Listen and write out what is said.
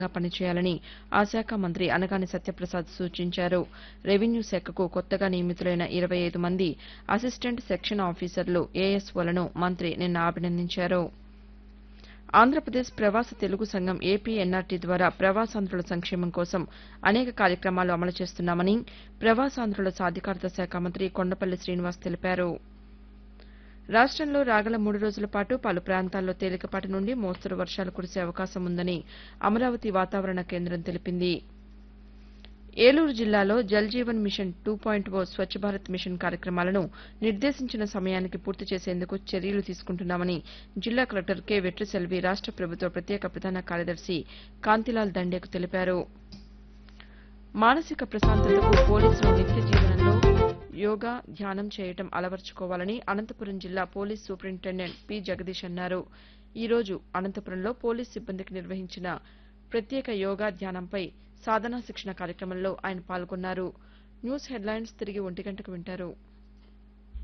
గా పనిచేయాలని ఆ శాఖ మంత్రి అనగాని సత్యప్రసాద్ సూచించారు రెవెన్యూ శాఖకు కొత్తగా నియమితులైన ఇరవై ఐదు మంది అసిస్టెంట్ సెక్షన్ ఆఫీసర్లు ఏఎస్ఓలను మంత్రి నిన్న అభినందించారు ఆంధ్రప్రదేశ్ ప్రవాస తెలుగు సంఘం ఏపీఎన్ఆర్టీ ద్వారా ప్రవాసాంధ్రుల సంక్షేమం కోసం అనేక కార్యక్రమాలు అమలు చేస్తున్నామని ప్రవాసాంధ్రుల సాధికారత శాఖ మంత్రి కొండపల్లి శ్రీనివాస్ తెలిపారు రాష్టంలో రాగల మూడు రోజుల పాటు పలు ప్రాంతాల్లో తేలికపాటి నుండి మోస్తరు వర్షాలు కురిసే అవకాశం ఉందని అమరావతి వాతావరణ కేంద్రం తెలిపింది ఏలూరు జిల్లాలో Jal Jeevan mission two point O Swachh Bharat mission కార్యక్రమాలను నిర్దేశించిన సమయానికి పూర్తి చేసేందుకు చర్యలు తీసుకుంటున్నామని జిల్లా కలెక్టర్ కె వెట్రిసెల్వి రాష్ట ప్రభుత్వ ప్రత్యేక ప్రధాన కార్యదర్శి కాంతిలాల్ దండేకు తెలిపారు మానసిక ప్రశాంతతకు పోలీసులు నిత్య జీవనంలో యోగా ధ్యానం చేయటం అలవర్చుకోవాలని అనంతపురం జిల్లా పోలీస్ సూపరింటెండెంట్ పి జగదీష్ అన్నారు ఈ రోజు అనంతపురంలో పోలీస్ సిబ్బందికి నిర్వహించిన ప్రత్యేక యోగా ధ్యానంపై సాధనా శిక్షణ కార్యక్రమంలో ఆయన పాల్గొన్నారు న్యూస్ హెడ్లైన్స్ తిరిగి ఒంటి గంటకు వింటారు